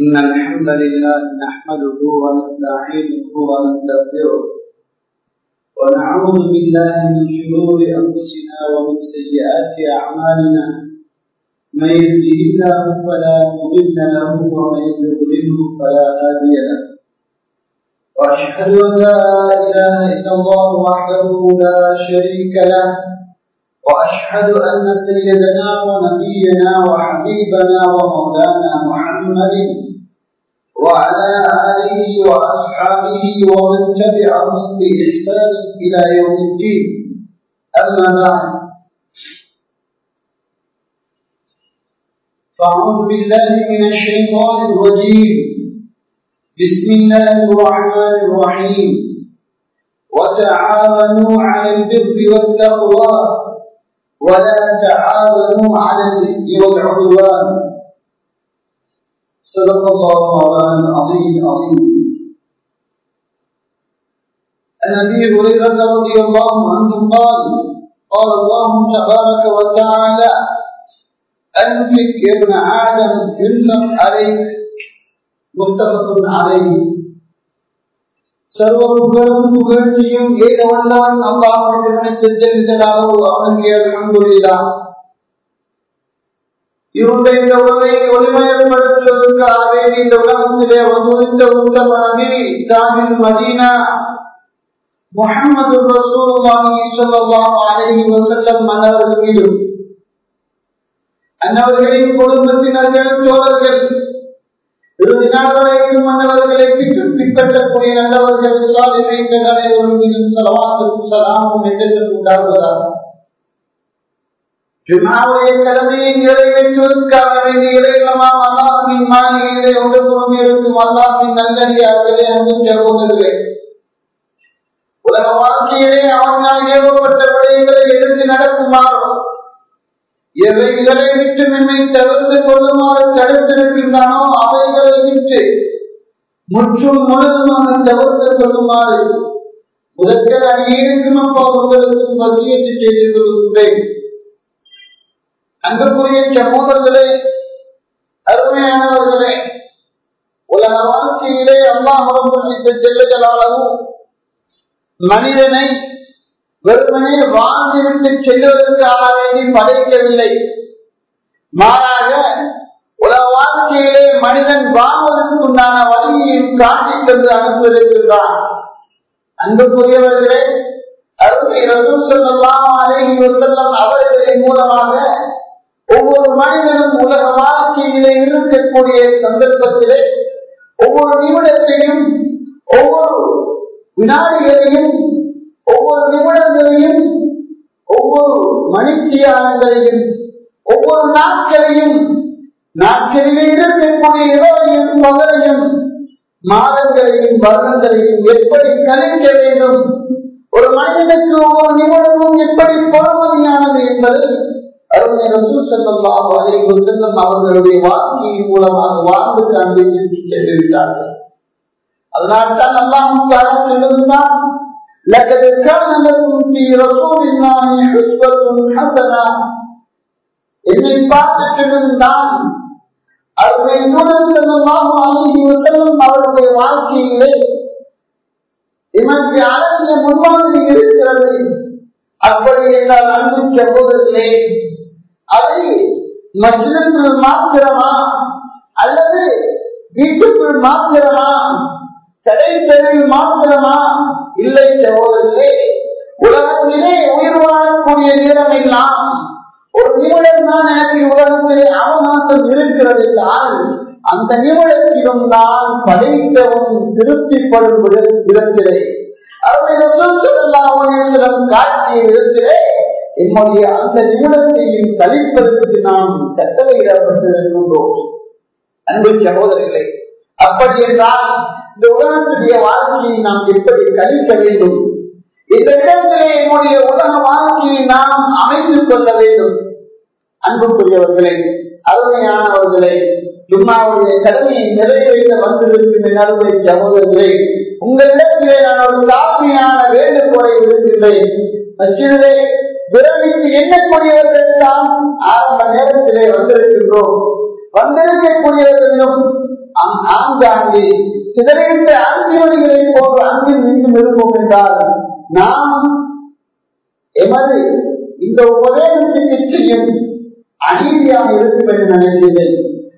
إن الحمد لله نحمده ونستعينه ونستغفره ونعوذ بالله من شرور أنفسنا ومن سيئات أعمالنا من يهده الله فلا مضل له ومن يضلله فلا هادي له وأشهد أن لا إله إلا الله وحده لا شريك له وأشهد أن سيدنا ونبينا وحبيبنا ومولانا محمد وعلى آله وأصحابه ومن تبعهم بإحسان إلى يوم الدين أما بعد فأعوذ بالله من الشيطان الرجيم بسم الله الرحمن الرحيم وتعاونوا على البر والتقوى ولا تعاونوا على الاثم والعدوان صدق الله مولانا العظيم العظيم عن ابي هريره رضي الله عنه قال قال الله تبارك وتعالى انفق يا ابن ادم ينفق عليك متفق عليه சர்வ புகழும் புகழ்ச்சியும் ஏதவல்லான் அல்லாஹுடைய செஞ்செல்லாவோ அவனுக்கு அல்ஹம்துலில்லா இவருடைய இந்த உலகை ஒளிமயப்படுத்துவதற்காகவே இந்த உலகத்திலே வந்துவிட்ட உத்தம நபி தாமின் மதீனா முகமது ரசூலுல்லாஹி ஸல்லல்லாஹு அலைஹி வஸல்லம் மன்னர்கள் மீதும் அன்னவர்களின் குடும்பத்தினர்கள் தோழர்கள் இறுதி நாள் வரைக்கும் மன்னவர்களை பின்பற்றக்கூடிய நல்லவர்கள் சாதிமைகளை ஒருமிதும் சலவாத்தும் சலாமும் எங்களுக்கு உண்டாவதாக ஜுமாவுடைய கடமையை நிறைவேற்றுவதற்காக வேண்டிய இறைவனமாம் அல்லாஹின் மாளிகையிலே ஒன்று புறம் இருக்கும் அல்லாஹின் நல்லடியார்களே அன்பு சகோதரர்களே உலக வாழ்க்கையிலே அவனால் ஏவப்பட்ட விடயங்களை எடுத்து நடக்குமாறும் எவைகளை விட்டு நம்மை தவிர்த்து கொள்ளுமாறு தடுத்திருக்கின்றானோ அவைகளை விட்டு முற்றும் முழுதுமாக தவிர்த்து கொள்ளுமாறு முதற்கர் அடியேற்கும் அப்பா உங்களுக்கு மத்தியத்தை செய்து கொள்கிறேன் அன்புக்குரிய சமூகங்களே அருமையானவர்களே உலக வாழ்க்கையிலே அல்லாஹ் செல்லுதலாகவும் மனிதனை வெறுமனே வாழ்ந்துவிட்டு செல்வதற்காக வேண்டி படைக்கவில்லை மாறாக உலக வாழ்க்கையிலே மனிதன் வாழ்வதற்கு உண்டான வழியையும் காட்டித் தந்து அனுப்பியிருக்கின்றான் அன்புக்குரியவர்களே அருமை ரசூல் செல்லாம் அழகி செல்லம் அவர்களின் மூலமாக ஒவ்வொரு மனிதனும் உலக வாழ்க்கையிலே இருக்கக்கூடிய சந்தர்ப்பத்திலே ஒவ்வொரு நிமிடத்தையும் ஒவ்வொரு வினாடிகளையும் ஒவ்வொரு நிமிடங்களையும் ஒவ்வொரு மணித்தியானங்களையும் ஒவ்வொரு நாட்களையும் நாட்களிலே இருக்கக்கூடிய இரவையும் பகலையும் மாதங்களையும் வருடங்களையும் எப்படி கணிக்க வேண்டும் ஒரு மனிதனுக்கு ஒவ்வொரு நிமிடமும் எப்படி பொறுமதியானது என்பதை அருமை ரசூல் செல்லம் செல்லும் அவர்களுடைய வாழ்க்கையின் மூலமாக வாழ்ந்து காண்பித்து சென்றிருக்கிறார்கள் அதனால்தான் அல்லாஹ் இருந்தான் لقد كان لكم في رسول الله حسبة حسنة என்னை பார்த்துட்டிருந்தான் அருமை நூலகம் அழகி செல்லும் அவருடைய வாழ்க்கையிலே இவருக்கு அழகிய முன்மாதிரி இருக்கிறது அப்படி என்றால் அன்பு சகோதரர்களே அதை மசிதத்தில் மாத்திரமா அல்லது வீட்டுக்குள் மாத்திரமா கடை தெருவில் மாத்திரமா இல்லை சகோதரர்களே உலகத்திலே உயிர் வாழக்கூடிய நேரம் எல்லாம் ஒரு நிமிடம் தான் எனக்கு உலகத்திலே அவமாசம் இருக்கிறது என்றால் அந்த நிமிடத்திலும் தான் படைத்தவும் திருப்திப்படும் விதத்திலே அவருடைய காட்டிய விதத்திலே என்னுடைய அந்த நிமிடத்தையும் கழிப்பதற்கு நாம் கட்டளையிடப்பட்டிருக்கின்றோம் அன்பு சகோதரர்களே அப்படி என்றால் இந்த உலகத்துடைய வாழ்க்கையை நாம் எப்படி கழிக்க வேண்டும் இந்த இடத்திலே என்னுடைய உலக வாழ்க்கையை நாம் அமைத்துக் கொள்ள வேண்டும் அன்புக்குரியவர்களே அருமையானவர்களே ஜும்மாவுடைய கடமையை நிறைவேற்ற வந்திருக்கின்ற நடுவை சகோதரர்களே உங்களிடத்திலே நான் ஒரு தாழ்மையான வேண்டுகோளை விடுக்கின்றேன் மச்சிலே விரமித்து எண்ணக்கூடியவர்கள் தான் ஆரம்ப நேரத்திலே வந்திருக்கின்றோம் வந்திருக்கக்கூடியவர்களும் ஆங்காங்கே சிதறிவிட்ட அந்திமொழிகளை போன்ற அங்கும் இங்கும் இருப்போம் என்றால் நாம் எமது இந்த உபதேசத்துக்கு செய்யும் அநீதியாக இருக்கும் என்று நினைக்கிறேன்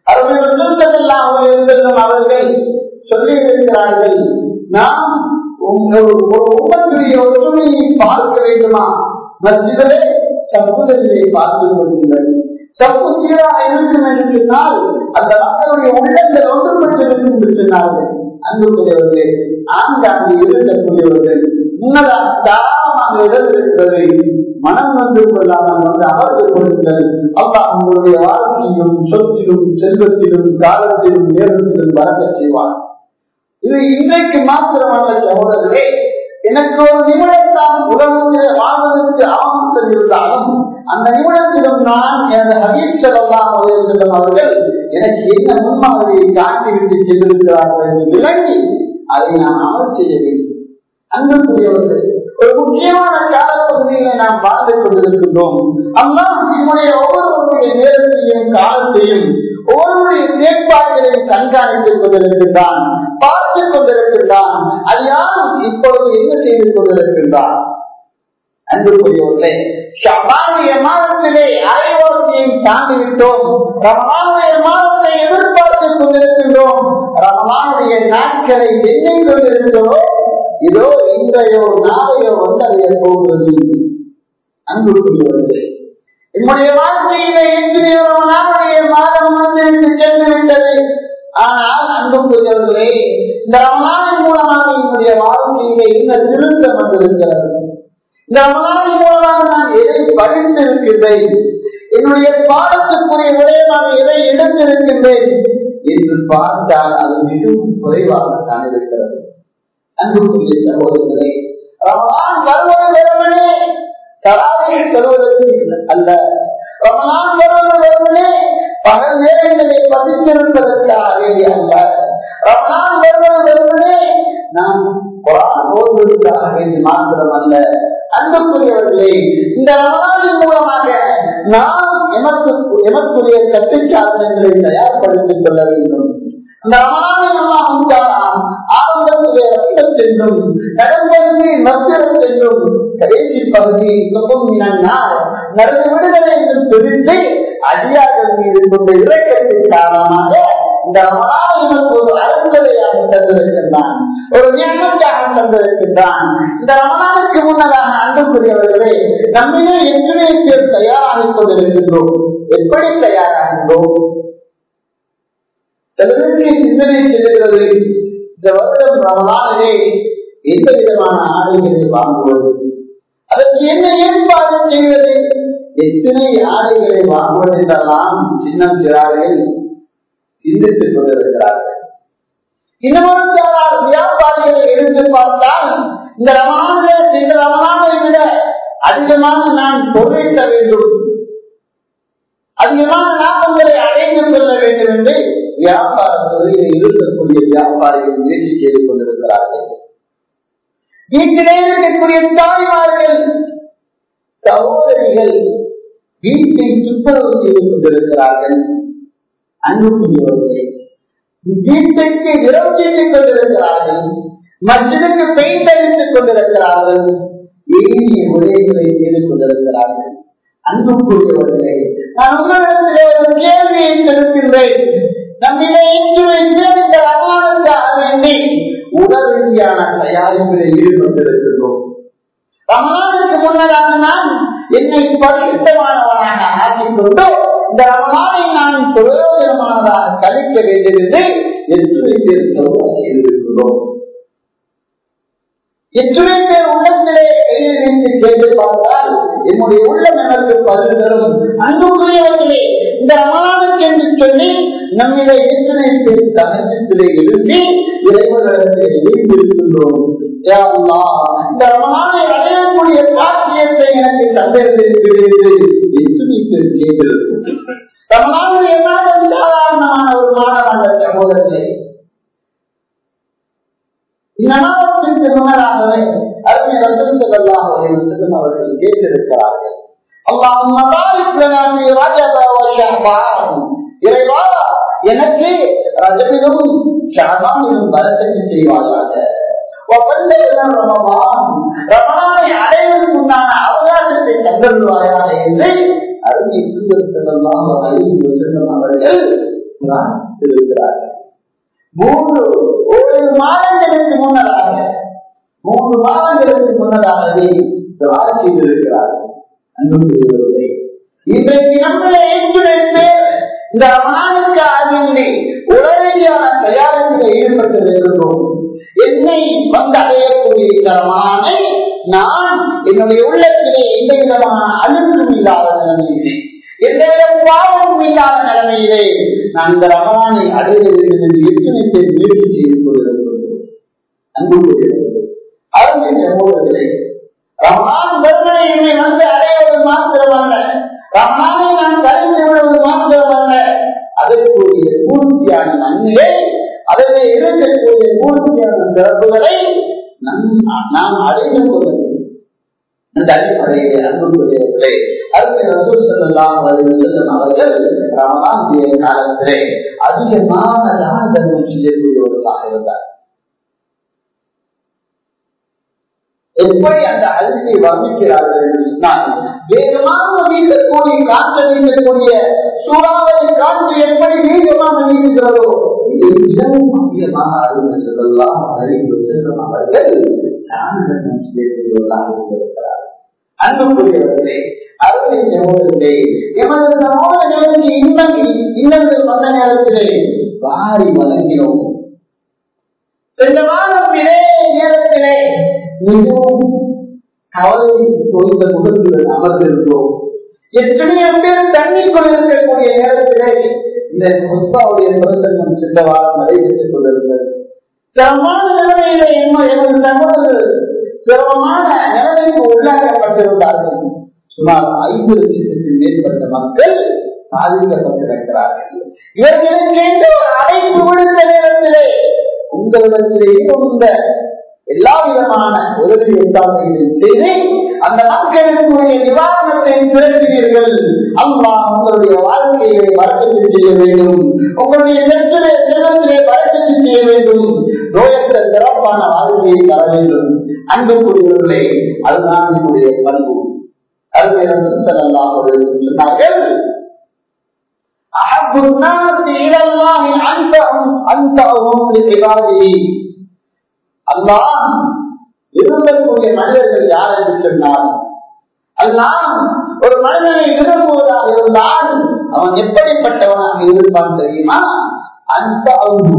அவர்கள் அவர்கள் சொல்லி இருக்கிறார்கள் நாம் ஒரு உமத்துடைய ஒற்றுமையை பார்க்க வேண்டுமா மசிதலே சப்புதலை பார்த்துக் கொள்ளுங்கள் சப்பு சீராக இருக்கும் என்று சொன்னால் அந்த மக்களுடைய உள்ளங்கள் ஒன்றுபட்டிருக்கும் என்று சொன்னார்கள் அன்புக்குரியவர்களே ஆங்காங்கே இருக்கக்கூடியவர்கள் முன்னதாக தாராளமாக இடம் இருக்கிறது மனம் வந்து கொள்ளாமல் வந்து அமர்ந்து கொள்ளுங்கள் அப்பா உங்களுடைய வாழ்க்கையிலும் சொத்திலும் செல்வத்திலும் காலத்திலும் நேரத்திலும் வழங்க செய்வார் இது இன்றைக்கு மாத்திரமல்ல சகோதரர்களே எனக்கு ஒரு நிமிடத்தான் உலகத்தில் வாழ்வதற்கு ஆபத்தில் இருந்தாலும் அந்த நிமிடத்திலும் நான் எனது ஹபீப் செல்லாம் செல்லும் அவர்கள் எனக்கு என்ன முன்மாதிரியை காட்டிவிட்டு சென்றிருக்கிறார்கள் என்று விளங்கி அதை நான் அமல் செய்ய வேண்டும் அன்புக்குரியவர்கள் ஒரு முக்கியமான காலப்பகுதியில நாம் வாழ்ந்து கொண்டிருக்கின்றோம் அம்மா நம்முடைய ஒவ்வொருவருடைய நேரத்தையும் காலத்தையும் ஒவ்வொருடைய செயற்பாடுகளையும் கண்காணித்துக் கொண்டிருக்கின்றான் பார்த்துக் கொண்டிருக்கின்றான் அது யாரும் இப்பொழுது என்ன செய்து கொண்டிருக்கின்றான் அன்புக்குரியவர்களே ஷபானிய மாதத்திலே அரைவாசியையும் தாண்டிவிட்டோம் ரமலானுடைய மாதத்தை எதிர்பார்த்துக் கொண்டிருக்கின்றோம் ரமலானுடைய நாட்களை எண்ணிக் கொண்டிருக்கிறோம் இதோ இன்றையோ நாளையோ வந்தடைய போகிறது அன்புக்குரியவர்களே என்னுடைய வாழ்க்கையில எத்தனையோ நாளுடைய மாதம் வந்து சென்று விட்டது ஆனால் அன்புக்குரியவர்களே இந்த ரமலானின் மூலமாக என்னுடைய வாழ்க்கையிலே இந்த திருத்தம் வந்திருக்கிறது இந்த ரமலானின் மூலமாக நான் எதை படித்திருக்கின்றேன் என்னுடைய பாடத்துக்குரிய விட நான் எதை எடுத்திருக்கின்றேன் என்று பார்த்தால் அது மிகவும் குறைவாகத்தான் இருக்கிறது அன்புக்குரிய சகோதரர்களே ரமலான் வருவது வெறுமனே தராதை பெறுவதற்கு அல்ல ரமலான் வருவது வெறுமனே பகல் நேரங்களை பதித்திருப்பதற்காக வேண்டிய அல்ல ரமலான் வருவது வெறுமனே நாம் குரான் ஓதுவதற்காக வேண்டி மாத்திரம் அல்ல அன்புக்குரியவர்களே இந்த ரமலானின் மூலமாக நாம் எமக்கு எமக்குரிய கட்டுச்சாதனங்களை தயார்படுத்திக் கொள்ள வேண்டும் இந்த ஆரம்பத்திலே ரத்தம் சென்றும் நடந்தே மத்தியம் சென்றும் கடைசி பகுதி நடந்து விடுதலை என்று பிரித்து அடியார்கள் மீது கொண்ட இலக்கத்தின் காரணமாக இந்த ரமணாவிற்கு ஒரு அருங்கலையாக தந்திருக்கின்றான் ஒரு ஞானத்தாக தந்திருக்கின்றான் இந்த ரமணானுக்கு முன்னதாக அன்புக்குரியவர்களே நம்மிலே எத்தனை பேர் தயாராகிக் கொண்டிருக்கின்றோம் எப்படி தயாராகின்றோம் சிலருக்கு சிந்தனை செல்கிறது இந்த வருடம் ரமலானிலே எந்த விதமான ஆடைகளை வாங்குவது அதற்கு என்ன ஏற்பாடு செய்வது எத்தனை ஆடைகளை வாங்குவது என்றெல்லாம் சின்னம் சிறார்கள் சிந்தித்துக் கொண்டிருக்கிறார்கள் இன்னொரு வியாபாரிகளை எடுத்து பார்த்தால் இந்த ரமணான இந்த ரமணானை விட அதிகமாக நான் பொருளிட்ட வேண்டும் அதிகமான லாபங்களை அடைந்து கொள்ள வேண்டும் என்று வியாபார துறையில் இருக்கக்கூடிய வியாபாரிகள் முயற்சி செய்து கொண்டிருக்கிறார்கள் வீட்டிலே இருக்கக்கூடிய தாய்மார்கள் சகோதரிகள் வீட்டை துப்புரவு செய்து கொண்டிருக்கிறார்கள் அன்புக்குரியவர்களே வீட்டுக்கு இரவு செய்து கொண்டிருக்கிறார்கள் மற்றதுக்கு பெயிண்ட் அடித்துக் கொண்டிருக்கிறார்கள் ஏனிய உரைகளை செய்து கொண்டிருக்கிறார்கள் அன்புக்குரியவர்களே நான் உங்களிடத்திலே ஒரு கேள்வியை செலுத்துகின்றேன் நம்மிலே இன்று இந்த ரமணனுக்காக வேண்டி உடல் ரீதியான தயாரிப்பில் ஈடுபட்டிருக்கின்றோம் ரமணானுக்கு முன்னதாக நான் என்னை பரிசுத்தமானவனாக ஆக்கிக் கொண்டு இந்த ரமணானை நான் பிரயோஜனமானதாக கழிக்க வேண்டும் என்று எத்தனை பேர் சொல்ல செய்திருக்கிறோம் எத்தனை பேர் உள்ளத்திலே கையில் வைத்து கேட்டு பார்த்தால் என்னுடைய உள்ளம் எனக்கு பதில் தரும் அன்புக்குரியவர்களே இந்த ரமணானுக்கு என்று சொல்லி நம்மிலே எத்தனை பேர் சமயத்திலே எழுப்பி இறைவனிடத்தை எழுப்பியிருக்கின்றோம் இந்த ரமணானை அடையக்கூடிய பாக்கியத்தை எனக்கு தந்திருக்கிறீர்கள் எத்தனை பேர் கேட்டிருக்கும் ரமணானுடைய மாதம் சாதாரணமான ஒரு மாதம் அல்ல சகோதரர்களே இந்த மாதத்திற்கு முன்னதாகவே அருமை ரசூல் ஸல்லல்லாஹு அலைஹி வஸல்லம் அவர்கள் கேட்டிருக்கிறார்கள் اللهم بارك لنا في رجب وشعبان இறைவா எனக்கு ரஜனிலும் ஷாபானிலும் வரசக்தி செய்வாயாக ரமணானை அடைவதற்கு உண்டான அவகாசத்தை தந்தருவாயாக என்று அருமை தூதர் செல்லலாம் அறிவு செல்லும் அவர்கள் இருக்கிறார்கள் மூன்று ஒரு மாதங்களுக்கு முன்னதாக மூன்று மாதங்களுக்கு முன்னதாகவே வாழ்க்கையில் இருக்கிறார்கள் அன்புக்குரியவர்களே இன்றைக்கு நம்மளை ஏற்றுழைத்து இந்த ரமணானுக்கு ஆகியவனை உடனடியான தயாரிப்பில் ஈடுபட்டு இருக்கின்றோம் என்னை வந்து அடையக்கூடிய இந்த ரமணானை நான் என்னுடைய உள்ளத்திலே எந்த விதமான அழுத்தம் இல்லாத நிலைமையிலே எந்த வித பாவமும் இல்லாத நிலைமையிலே நான் இந்த ரமணானை அடைய வேண்டும் என்று எத்தனை பேர் முயற்சி செய்து கொண்டிருக்கின்றோம் அன்புக்குரியவர்களே அருமை சகோதரர்களே ரமணான் வெறுமனை என்னை வந்து அடைவது மாத்திரமல்ல ரமணானை நான் கலைந்து விடுவது மாத்திரமல்ல அதற்குரிய பூர்த்தியான நன்மையை அதில் இருக்கக்கூடிய பூர்த்தியான சிறப்புகளை நாம் அடைந்து கொள்ள வேண்டும் இந்த அடிப்படையிலே அன்புக்குரியவர்களே அடுத்த ரசூல் செல்லாம் செல்லும் அவர்கள் ரமணாந்திய காலத்திலே அதிகமான தான தர்மம் செய்யக்கூடியவர்களாக இருந்தார் எப்படி அந்த அழுத்தை வர்ணிக்கிறார்கள் என்று சொன்னால் வேகமாக வீசக்கூடிய காற்று வீசக்கூடிய சூறாவளி காற்று எப்படி வேகமாக வீசுகிறதோ இதை மிகவும் அதிகமாக அறிவு சொல்லலாம் அறிவு செல்லும் அவர்கள் தானதர்மம் செய்யக்கூடியவர்களாக இருந்திருக்கிறார்கள் அன்புக்குரியவர்களே அருமை சகோதரர்களே எமது சகோதரர்களுக்கு இன்னும் இன்னங்கள் வந்த நேரத்திலே வாரி வழங்கினோம் சென்ற வாரம் இதே நேரத்திலே மிகவும் கவலை தோய்ந்த முகத்துடன் அமர்ந்திருந்தோம் எத்தனையோ பேர் தண்ணிக்குள் இருக்கக்கூடிய நேரத்திலே இந்த முஸ்பாவுடைய பிரசங்கம் சென்ற வாரம் நடைபெற்றுக் கொண்டிருந்தது சிரமமான நிலைமையில எனது சகோதரர்கள் சிரமமான நிலைமைக்கு உள்ளாக்கப்பட்டிருந்தார்கள் சுமார் ஐந்து லட்சத்துக்கு மேற்பட்ட மக்கள் பாதிக்கப்பட்டிருக்கிறார்கள் இவர்களுக்கு எந்த ஒரு அழைப்பு விழுந்த நேரத்திலே உங்களிடத்திலே இருந்த எல்லா விதமான உதவி உண்டாக்குகள் செய்து அந்த மக்களுக்குரிய நிவாரணத்தை திரட்டினீர்கள் அம்மா உங்களுடைய வாழ்க்கையை வழக்கத்தை செய்ய வேண்டும் உங்களுடைய நெற்றிலே செல்வத்திலே வழக்கத்தை செய்ய வேண்டும் நோயற்ற சிறப்பான வாழ்க்கையை தர வேண்டும் அன்புக்குரியவர்களே அதுதான் என்னுடைய பண்பு சொன்னார்கள் أحب الناس إلى الله أنفعهم أنفعهم لعباده அல்லாஹ் விரும்பக்கூடிய மனிதர்கள் யார் என்று சொன்னார் அல்லாஹ் ஒரு மனிதனை விரும்புவதாக இருந்தால் அவன் எப்படிப்பட்டவனாக இருப்பான் தெரியுமா அந்த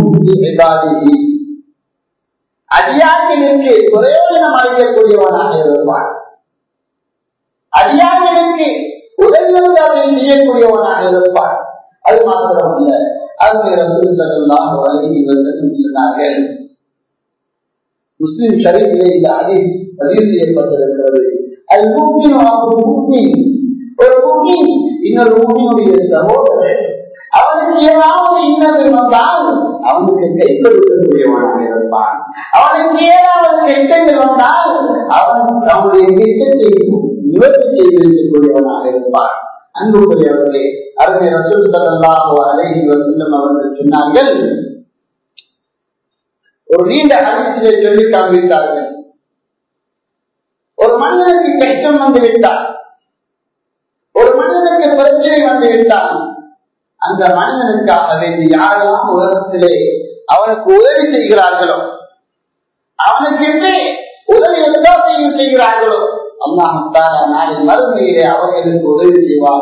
அடியார்களுக்கு பிரயோஜனம் அளிக்கக்கூடியவனாக இருப்பான் அடியார்களுக்கு உடல்நலத்தை செய்யக்கூடியவனாக இருப்பான் அது மாத்திரமல்ல அது ரசூல் சல்லாஹ் அலைஹி வஸல்லம் சொன்னார்கள் முஸ்லிம் ஷரீஃபிலே இந்த ஹதீஸ் பதிவு செய்யப்பட்டிருக்கிறது அது மூமின் மூமின் ஒரு மூமின் இன்னொரு மூமினுடைய சகோதரர் அவனுக்கு ஏதாவது இன்னது வந்தால் அவனுக்கு கை கொடுக்கக்கூடியவனாக இருப்பான் அவனுக்கு ஏதாவது கெட்டங்கள் வந்தால் அவன் அவனுடைய கெட்டத்தை நிவர்த்தி செய்திருக்கக்கூடியவனாக இருப்பான் அன்புக்குரியவர்களே அருமை ரசூல் சல்லாஹு அலைஹி வஸல்லம் அவர்கள் சொன்னார்கள் ஒரு நீண்ட அனைத்திலே சொல்லி காண்பித்தார்கள் ஒரு மனிதனுக்கு கஷ்டம் வந்து விட்டார் ஒரு மனிதனுக்கு பிரச்சனை வந்து விட்டால் அந்த மனிதனுக்காக வேண்டி யாரெல்லாம் உலகத்திலே அவனுக்கு உதவி செய்கிறார்களோ அவனுக்கு உதவி உத்தாசையும் செய்கிறார்களோ அல்லாஹால நாளின் மறுமையிலே அவர்களுக்கு உதவி செய்வார்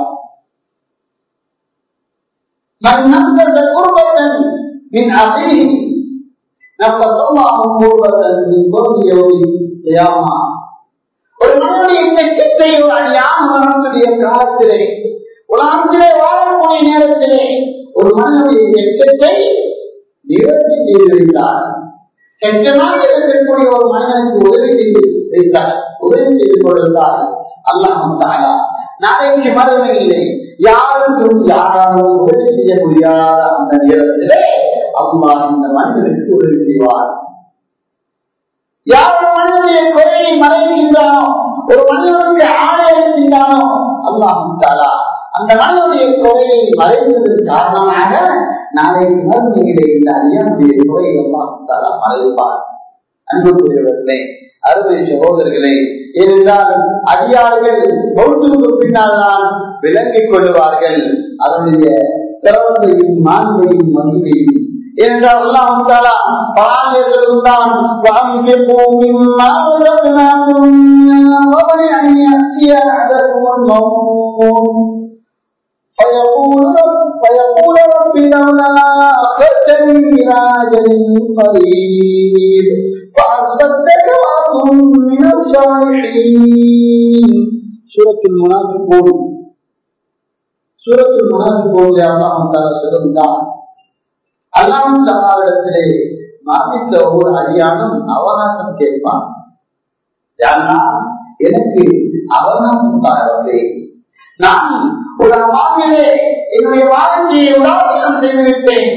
من نفذ قربة من أخيه نفذ الله قربة من كل يوم القيامة ஒரு மனிதனுடைய கெட்டத்தை ஒரு அழியாம வரக்கூடிய காலத்திலே உலகத்திலே வாழக்கூடிய நேரத்திலே ஒரு மனிதனுடைய கெட்டத்தை நிவர்த்தி செய்து வைத்தார் கெட்டமாக இருக்கக்கூடிய ஒரு மனிதனுக்கு உதவி செய்து வைத்தார் உதவி செய்து கொடுத்தார் அல்லாஹ் நாளைக்கு மறுமையிலே யாருக்கும் யாராலும் உதவி செய்ய முடியாத அந்த நேரத்திலே அம்மா இந்த மனிதனுக்கு உதவி செய்வார் யார் மனிதனுடைய குறையை மறைக்கின்றானோ ஒரு மனிதனுக்கு ஆணை அளிக்கின்றானோ அல்லாஹ் தாலா அந்த மனிதனுடைய குறையை மறைந்ததற்கு காரணமாக நாளை மறுமையிலே இந்த அநியாவுடைய நோயை எல்லாம் மறைப்பார் அன்புக்குரியவர்களே அருமை சகோதரர்களே ஏனென்றால் அடியார்கள் பௌத்துக்கு பின்னால் தான் விளங்கிக் கொள்வார்கள் அதனுடைய சிறந்தையும் மாண்பையும் மகிமையும் ஏனென்றால் அல்லாஹ் தாலா பாடல்களும் தான் وَأَنْفِقُوا مِمَّا رَزَقْنَاكُم مِّن قَبْلِ أَن يَأْتِيَ أَحَدَكُمُ الْمَوْتُ فيقول فيقول رب لولا أخرتني إلى أجل قريب فأصدق وأكن من الصالحين سورة المنافقون سورة المنافقون يا الله تعالى சொல்லுகிறார் அல்லாம் தாலாவிடத்திலே மாபித்த ஒவ்வொரு அடியானும் அவகாசம் கேட்பான் யாருன்னா எனக்கு அவகாசம் தாரவர்களே நான் ஒரு வாழ்விலே என்னுடைய வாழ்க்கையை உதாரணம் செய்துவிட்டேன்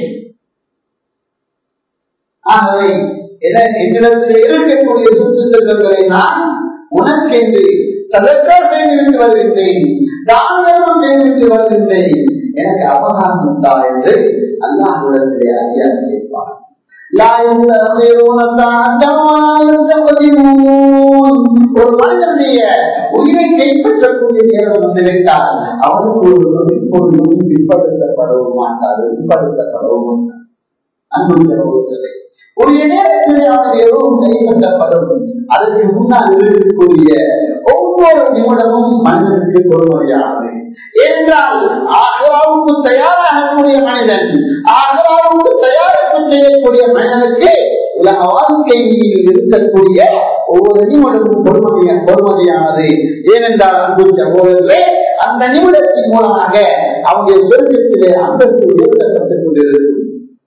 ஆகவே என்னிடத்தில் இருக்கக்கூடிய சுற்றுச்சூழல்களை நான் உனக்கு என்று சதக்கா செய்துவிட்டு வருகின்றேன் தானம் செய்துவிட்டு வருகின்றேன் எனக்கு அவகாசம் தா என்று அல்லாஹிடத்திலே அதிகாரம் கேட்பார் ஒரு மனிதனுடைய உயிரை கைப்பற்றக்கூடிய நேரம் வந்துவிட்டால் அவருக்கு ஒரு நொடிப்பொருளும் பிற்படுத்தப்படவும் மாட்டார் பிற்படுத்தப்படவும் மாட்டார் அன்புடைய ஒரு நேரத்தில் அவர் எதுவும் கைப்பற்றப்படும் அதற்கு முன்னால் இருக்கக்கூடிய ஒவ்வொரு நிமிடமும் மனிதனுக்கு பொறுமையானது ஏனென்றால் ஆகவாவுக்கு தயாராகக்கூடிய மனிதன் ஆகவாவுக்கு தயாரிப்பு செய்யக்கூடிய மனிதனுக்கு உலக வாழ்க்கையில் இருக்கக்கூடிய ஒவ்வொரு நிமிடமும் பொறுமைய பொறுமதியானது ஏனென்றால் அன்பு சகோதரர்களே அந்த நிமிடத்தின் மூலமாக அவருடைய சொர்க்கத்திலே அந்தஸ்து உயர்த்தப்பட்டுக் கொண்டிருக்கும்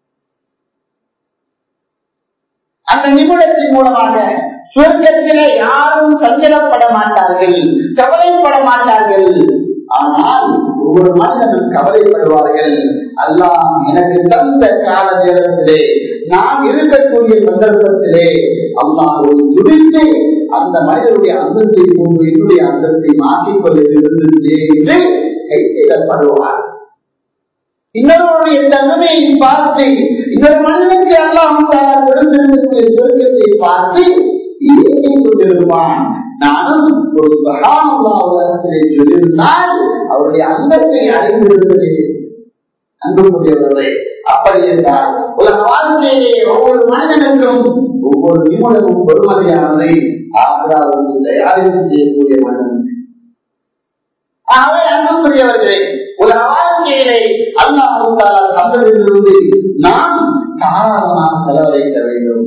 அந்த நிமிடத்தின் மூலமாக சுவர்க்கத்திலே யாரும் சஞ்சலப்பட மாட்டார்கள் கவலைப்பட மாட்டார்கள் ஆனால் ஒவ்வொரு மனிதனும் கவலைப்படுவார்கள் அல்லாம் எனக்கு தந்த கால நேரத்திலே நான் இருக்கக்கூடிய சந்தர்ப்பத்திலே அல்லாஹ் ஒரு துடித்து அந்த மனிதனுடைய அந்தத்தை போன்று என்னுடைய அந்தத்தை மாற்றிக்கொண்டிருந்தது என்று கைவிடப்படுவார் இன்னொருவருடைய தன்மையை பார்த்து இன்னொரு மனிதனுக்கு எல்லாம் கொடுத்திருக்கக்கூடிய சொர்க்கத்தை பார்த்து கொண்டிருப்பான் நானும் ஒரு சகாமுல்லாவிடத்திலே சொல்லியிருந்தால் அவருடைய அந்தத்தை அறிந்திருப்பதே அன்புக்குரியவர்களே அப்படி என்றால் உலக வாழ்க்கையிலே ஒவ்வொரு மனிதனுக்கும் ஒவ்வொரு நிமிடமும் பொறுமதியானதை ஆக்ராவுக்கு தயாரிப்பு செய்யக்கூடிய மனிதன் ஆகவே அன்புக்குரியவர்களே உலக வாழ்க்கையிலே அல்லாஹால சம்பளிலிருந்து நாம் தாராளமாக செலவழிக்க வேண்டும்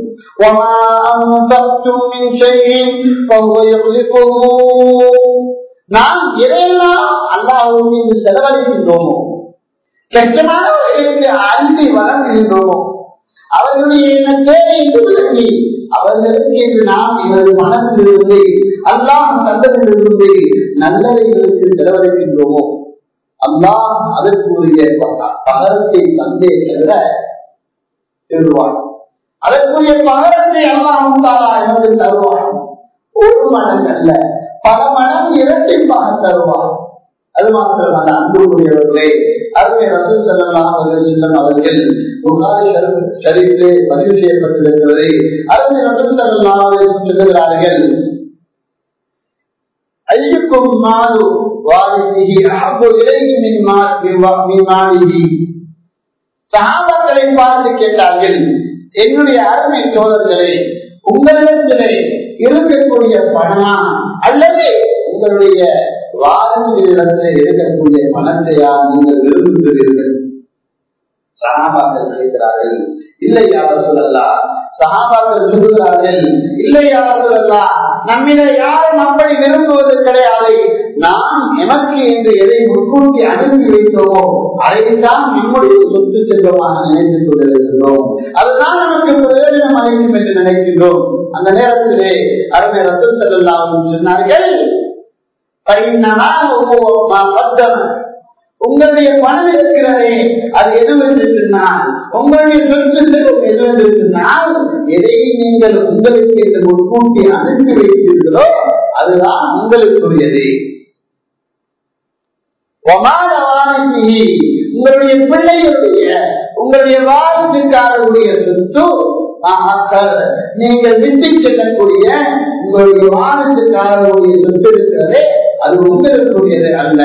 நாம் எதையெல்லாம் அல்லாஹும் மீது செலவழிக்கின்றோமோ கஷ்டமானவர்களுக்கு அன்பை வழங்குகின்றோமோ அவர்களுடைய என்ன தேவை விளங்கி அவர்களுக்கு என்று நாம் இவரது மனத்திலிருந்து அல்லாம் தந்ததிலிருந்து நல்லவைகளுக்கு செலவழிக்கின்றோமோ அல்லாஹ் அதற்குரிய பகரத்தை தந்தே தவிர எழுதுவார் அதற்குரிய பகரத்தை அல்லாஹ் எனக்கு தருவார் ஒரு மனம் அல்ல பல மனம் இரட்டிப்பாக தருவார் அது மாத்திரமல்ல அன்புக்குரியவர்களே அருமை ரசூல் செல்லலாம் அவர்கள் செல்லும் அவர்கள் புகாரி சரிவிலே பதிவு செய்யப்பட்டிருக்கிறது அருமை ரசூல் செல்லலாம் அவர்கள் சொல்லுகிறார்கள் ஐயுக்கும் மாறு வாரிசிஹி அஹப்பு இலைஹி மின் மாலிஹி சஹாபாக்களை பார்த்து கேட்டார்கள் என்னுடைய அருமை தோழர்களே உங்களிடத்திலே இருக்கக்கூடிய பணமா அல்லது உங்களுடைய வாரிசுகளிடத்தில் இருக்கக்கூடிய பணத்தையா நீங்கள் விரும்புகிறீர்கள் சகாபாக்கள் கேட்கிறார்கள் இல்லை யார் சொல்லலாம் சகாபாக்கள் சொல்லுகிறார்கள் இல்லை யார் சொல்லலாம் நம்மிட யாரும் அப்படி விரும்புவது கிடையாது நாம் எமக்கு என்று எதை முன்கூட்டி அனுப்பி வைத்தோமோ அதைத்தான் நம்முடைய சொத்து செல்வமாக நினைத்துக் கொண்டிருக்கின்றோம் அதுதான் நமக்கு பிரயோஜனம் அளிக்கும் என்று நினைக்கின்றோம் அந்த நேரத்திலே அருமை ரசூல் செல்லாம் சொன்னார்கள் உங்களுடைய பணம் இருக்கிறதே அது எதுவென்று சொன்னால் உங்களுடைய சொத்து செல்வம் எதுவென்று சொன்னால் எதை நீங்கள் உங்களுக்கு இந்த முன்கூட்டி அனுப்பி வைத்தீர்களோ அதுதான் உங்களுக்குரியது உங்களுடைய பிள்ளைகளுடைய உங்களுடைய வாரிசுக்காரருடைய சொத்து நீங்கள் விட்டு செல்லக்கூடிய உங்களுடைய வாரிசுக்காரருடைய சொத்து இருக்கிறதே அது உங்களுக்குரியது அல்ல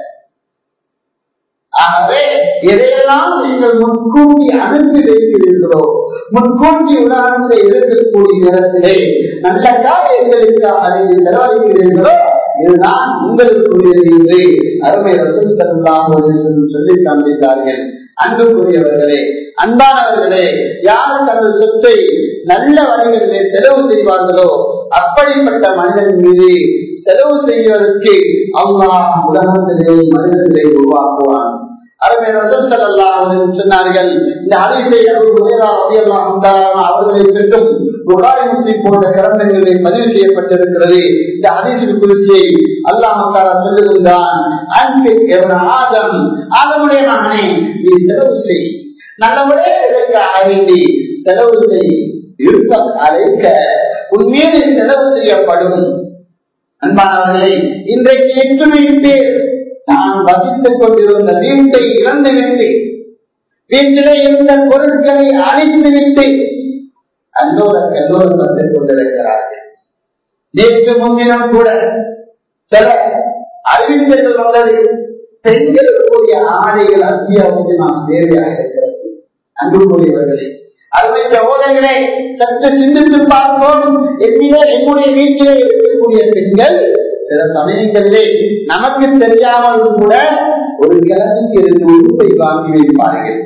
ஆகவே எதையெல்லாம் நீங்கள் முன்கூட்டி அனுப்பி வைக்கிறீர்களோ முன்கூட்டி உதாரணத்தை இருக்கக்கூடிய நேரத்திலே நல்ல காரியங்களுக்கு அதை செலவழிக்கிறீர்களோ இதுதான் உங்களுக்குரியது என்று அருமை ரசூல் சொல்லி காண்பித்தார்கள் அன்புக்குரியவர்களே அன்பானவர்களே யார் தனது சொத்தை நல்ல வழிகளிலே செலவு செய்வார்களோ அப்படிப்பட்ட மனிதன் மீது செலவு செய்வதற்கு அல்லாஹ் உலகத்திலே மனிதர்களை உருவாக்குவான் அருமை ரசூல் சொன்னார்கள் இந்த அதிசை அவர்களை பெற்றும் புகாரி முஸ்லிம் போன்ற கிரந்தங்களில் பதிவு செய்யப்பட்டிருக்கிறது இந்த அதிசய குறிச்சியை அல்லாஹ் சொல்லுகின்றான் ஆதம் ஆதமுடைய மகனை நீ செலவு செய் நல்லவரே இதற்காக வேண்டி செலவு செய் இருப்ப அழைக்க உன் மீது செலவு செய்யப்படும் அன்பானவர்களை இன்றைக்கு எட்டுமை பேர் நான் வசித்துக் கொண்டிருந்த வீட்டை இழந்து விட்டு வீட்டிலே இருந்த பொருட்களை அழித்து விட்டு அன்னோட கல்லூரம் வந்து கொண்டிருக்கிறார்கள் நேற்று முன்தினம் கூட சில அறிவித்தல் வந்தது பெண்களுக்குரிய ஆடைகள் அத்தியாவசியமாக தேவையாக இருக்கிறது அன்புக்குரியவர்களே அருமை சகோதரர்களே சற்று சிந்தித்து பார்ப்போம் என்னிலே என்னுடைய வீட்டிலே இருக்கக்கூடிய பெண்கள் சில சமயங்களிலே நமக்கு தெரியாமல் கூட ஒரு கிழமைக்கு இருந்து உறுப்பை வாங்கி வைப்பார்கள்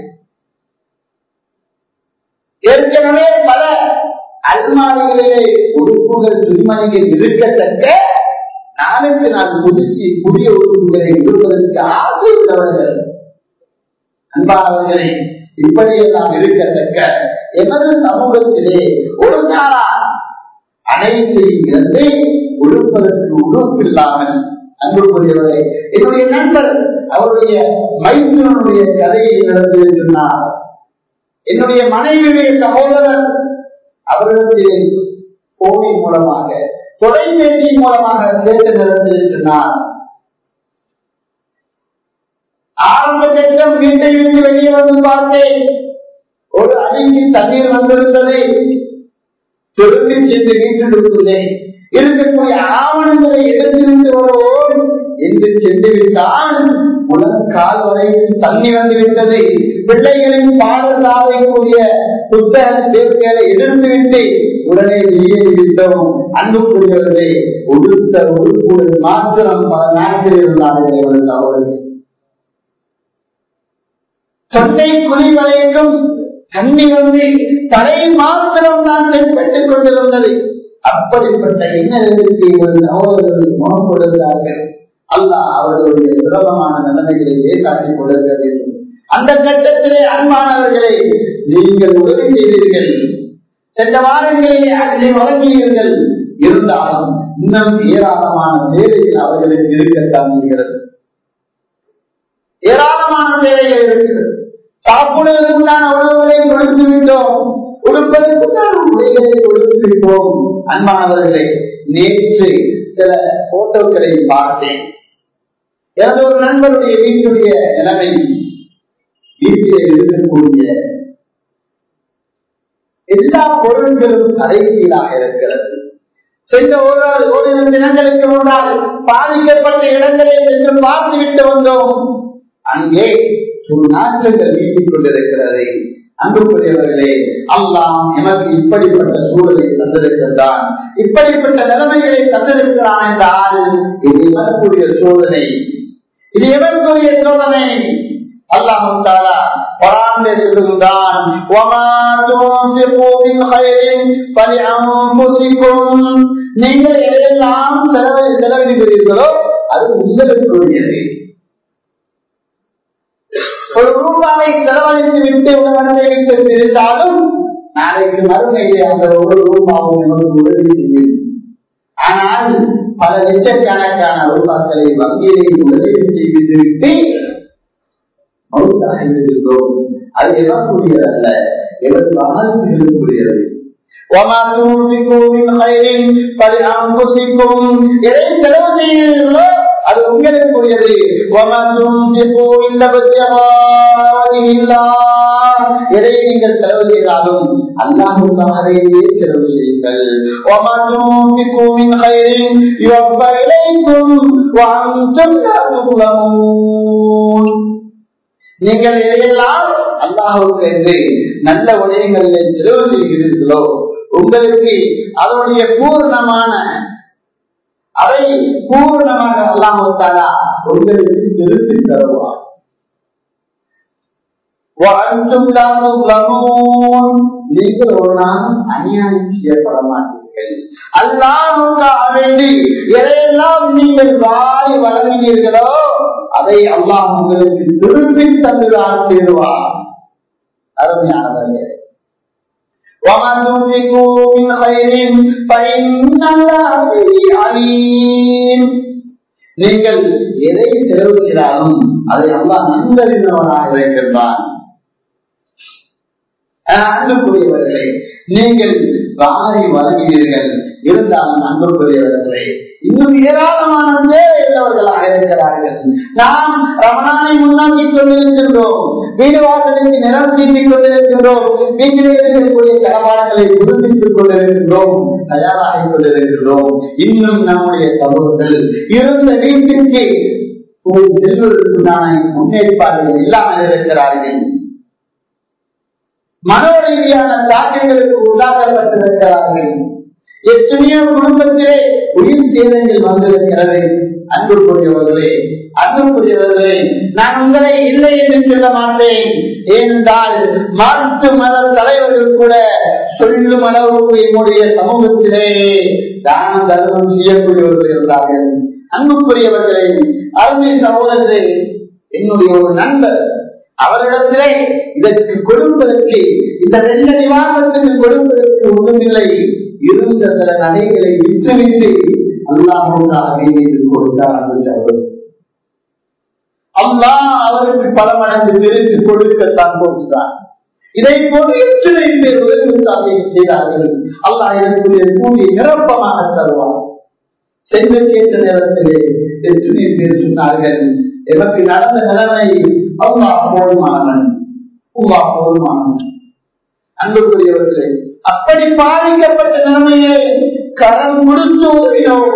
ஏற்கனவே பல அல்மாரிகளிலே உறுப்புகள் துணிமணிகள் இருக்கத்தக்க நாளுக்கு நான் புதுச்சி புதிய உறுப்புகளை விடுவதற்கு ஆசை உள்ளவர்கள் அன்பானவர்களே இப்படியெல்லாம் இருக்கத்தக்க எமது சமூகத்திலே ஒரு நாளா அனைத்தையும் இருந்து உடுப்பதற்கு உறுப்பில்லாமல் அன்புக்குரியவரை என்னுடைய நண்பர் அவருடைய மைசூருடைய கதையை நடந்து சொன்னார் என்னுடைய மனைவியுடைய சகோதரர் அவர்களுக்கு போனின் மூலமாக தொலைபேசி மூலமாக கேட்டு நடந்து சொன்னார் ஆரம்ப கட்டம் வீட்டை விட்டு வெளியே வந்து பார்த்தேன் ஒரு அடிக்கு தண்ணீர் வந்திருந்தது திரும்பி சென்று வீட்டில் இருக்கக்கூடிய ஆவணங்களை எடுத்துவிட்டு வருவோம் என்று சென்று விட்டால் முழங்கால் வரையில் தண்ணி வந்து விட்டது பிள்ளைகளின் பாடல் சாதைக்கூடிய புத்தக தேர்வுகளை எதிர்த்துவிட்டு உடனே வெளியேறிவிட்டோம் அன்புக்குரியவர்களே உடுத்த உறுப்புடன் மாத்திரம் பல நாட்கள் இருந்தார்கள் அவர்கள் தொண்டை குழி வரைக்கும் தண்ணி வந்து தலையில் மாத்திரம் தான் தென்பட்டுக் கொண்டிருந்தது அப்படிப்பட்ட இன்னலுக்கு சகோதரர்கள் முகம் கொடுத்தார்கள் அல்லாஹ் அவர்களுடைய சுலபமான நிலைமைகளை காட்டிக் கொடுக்க வேண்டும் அந்த கட்டத்திலே அன்பானவர்களை நீங்கள் உதவி செய்வீர்கள் சென்ற வாரங்களிலே அதை வழங்கியீர்கள் இருந்தாலும் இன்னும் ஏராளமான வேலைகள் அவர்களுக்கு இருக்கத்தான் செய்கிறது ஏராளமான வேலைகள் இருக்கிறது சாப்பிடுவதற்குண்டான உணவுகளை கொடுத்து விட்டோம் உடுப்பதற்குண்டான உடைகளை கொடுத்து விட்டோம் அன்பானவர்களே நேற்று சில போட்டோக்களை பார்த்தேன் எனது ஒரு நண்பருடைய வீட்டுடைய நிலைமை வீட்டிலே இருக்கக்கூடிய எல்லா பொருட்களும் தலைகீழாக இருக்கிறது சென்ற ஒரு ஓரிரு தினங்களுக்கு முன்னால் பாதிக்கப்பட்ட இடங்களை சென்று பார்த்து விட்டு வந்தோம் அங்கே ஒரு நாட்கள் நீட்டிக் கொண்டிருக்கிறது அன்புக்குரியவர்களே அல்லாம் எமக்கு இப்படிப்பட்ட சூழலை தந்திருக்கின்றான் இப்படிப்பட்ட நிலைமைகளை தந்திருக்கிறான் என்றால் இது வரக்கூடிய சோதனை இது எவருக்குரிய சோதனை அல்லாஹும் தாலா குரான் சொல்லுகின்றான் நீங்கள் எதையெல்லாம் செலவு செலவிடுகிறீர்களோ அது உங்களுக்குரியது ஒரு ரூபாவை செலவழித்து விட்டு உலகத்தை விட்டு பிரிந்தாலும் நாளைக்கு மறுமையிலே அந்த ஒரு ரூபாவும் நமக்கு உதவி செய்யும் ஆனால் பல லட்சக்கணக்கான ரூபாக்களை வங்கியை உதவி செய்து விட்டு மௌத்தாகிவிடுகிறோம் அது எவக்கூடியதல்ல எவர் வாழ்க்கைகளுக்குரியது وما تنفقوا من خير فلأنفسكم எதை செலவு செய்கிறீர்களோ அது உங்களுக்குரியது எதை நீங்கள் செலவு செய்தாலும் அல்லாஹுக்காகவே செலவு செய்யுங்கள் நீங்கள் எதையெல்லாம் அல்லாஹுக்கு என்று நல்ல உதயங்களில் செலவு செய்கிறீர்களோ உங்களுக்கு அதனுடைய பூர்ணமான அதை பூர்ணமாக அல்லாமத்தாலா உங்களுக்கு திருப்பி தருவார் நீங்கள் ஒரு நாளும் அநியாயம் செய்யப்பட மாட்டீர்கள் அல்லாஹுக்காக வேண்டி எதையெல்லாம் நீங்கள் வாரி வழங்கினீர்களோ அதை அல்லாஹ் உங்களுக்கு திருப்பி தந்துதான் தேடுவார் அருமையானவர்கள் ومن تنفقوا من خير فإن الله به عليم நீங்கள் எதை செலவுகிறாலும் அதை அல்லாஹ் நன்கறிந்தவனாக இருக்கின்றான் அன்புக்குரியவர்களே நீங்கள் வாரி வழங்கினீர்கள் இருந்தாலும் அன்புக்குரியவர்களே இன்னும் ஏராளமான தேவையுள்ளவர்களாக இருக்கிறார்கள் நாம் ரமணானை முன்னோக்கி கொண்டிருக்கின்றோம் வீடு வாசலுக்கு நிலம் தீட்டிக் கொண்டிருக்கின்றோம் வீட்டில் இருக்கக்கூடிய கடப்பாடுகளை புதுப்பித்துக் கொண்டிருக்கின்றோம் தயாராகிக் கொண்டிருக்கின்றோம் இன்னும் நம்முடைய சமூகங்கள் இருந்த வீட்டிற்கு செல்வதற்குண்டான முன்னேற்பாடுகள் இல்லாமல் இருக்கிறார்கள் மனோரீதியான தாக்கங்களுக்கு உள்ளாக்கப்பட்டிருக்கிறார்கள் எத்தனையோ குடும்பத்திலே உயிர் சேதங்கள் வந்திருக்கிறது அன்புக்குரியவர்களே அன்புக்குரியவர்களே நான் உங்களை இல்லை என்று சொல்ல மாட்டேன் ஏனென்றால் மாற்று மத தலைவர்கள் கூட சொல்லும் அளவுக்கு என்னுடைய சமூகத்திலே தான தர்மம் செய்யக்கூடியவர்கள் இருந்தார்கள் அன்புக்குரியவர்களே அருமை சகோதரர்களே என்னுடைய ஒரு நண்பர் அவரிடத்திலே இதற்கு கொடுப்பதற்கு இந்த ரெண்டு நிவாரணத்துக்கு கொடுப்பதற்கு ஒன்றுமில்லை இருந்த சில நகைகளை விற்றுவிட்டு அல்லாஹாக கொடுத்தார் அல்லா அவருக்கு பல மடங்கு பிரித்து கொடுக்கத்தான் போகிறார் இதை போன்று எத்தனை பேர் உதவி செய்தார்கள் அல்லாஹ் இதற்குரிய கூலி நிரப்பமாக தருவார் சென்று கேட்ட நேரத்திலே எத்தனை பேர் சொன்னார்கள் எனக்கு நடந்த நிலைமை அல்லா போதுமானவன் அல்லா போதுமானவன் அன்புக்குரியவர்களே அப்படி பாதிக்கப்பட்ட நிலைமையை கடன் கொடுத்து உதவினோம்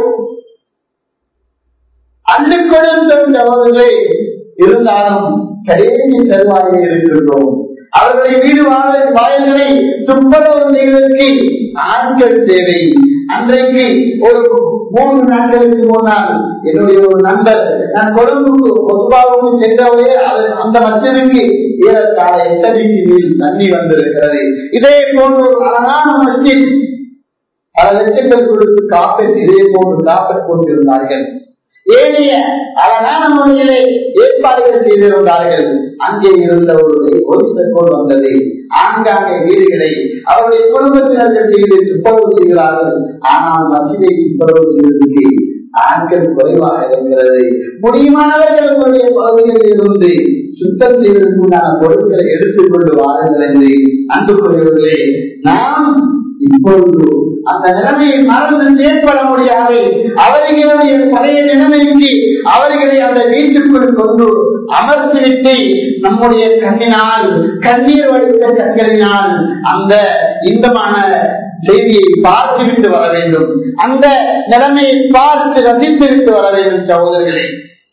அள்ளி கொடுத்தவர்களே இருந்தாலும் கடைசி தருவாயில் இருக்கின்றோம் அவர்களை வீடு வாழ வாயில்களை துப்புரவு செய்வதற்கு ஆட்கள் தேவை அன்றைக்கு ஒரு மூன்று நாட்களுக்கு முன்னால் என்னுடைய ஒரு நண்பர் நான் கொழும்புக்கு பொதுவாகவும் சென்றவரே அந்த மத்திற்கு ஏறத்தாழ எத்தனைக்கு மீது தண்ணி வந்திருக்கிறது இதே போன்ற ஒரு அழகான மஸ்ஜித் பல லட்சங்கள் கொடுத்து காப்பீட்டு இதே போன்று காப்பீட் கொண்டிருந்தார்கள் ஏனைய அழகான முறையிலே ஏற்பாடுகள் செய்திருந்தார்கள் அங்கே இருந்த ஒரு ஒரிசக்கோள் வந்தது ஆங்காங்கே வீடுகளை அவருடைய குடும்பத்தினர்கள் செய்து துப்புரவு செய்கிறார்கள் ஆனால் மசிதை துப்புரவு செய்வதற்கு ஆட்கள் குறைவாக இருக்கிறது முடியுமானவர்களுடைய பகுதிகளில் இருந்து சுத்தம் செய்வதற்குண்டான பொருட்களை எடுத்துக் கொண்டு வாருங்கள் என்று அன்புக்குரியவர்களே நாம் இப்பொழுது அந்த நிலைமையை மறந்து ஏற்பட முடியாது அவர்களுடைய பழைய நிலைமைக்கு அவர்களை அந்த வீட்டுக்குள் கொண்டு அமர்த்திவிட்டு நம்முடைய கண்ணினால் கண்ணீர் வடித்த கண்களினால் அந்த இன்பமான செய்தியை பார்த்துவிட்டு வர வேண்டும் அந்த நிலைமையை பார்த்து ரசித்துவிட்டு வர வேண்டும் சகோதரர்களே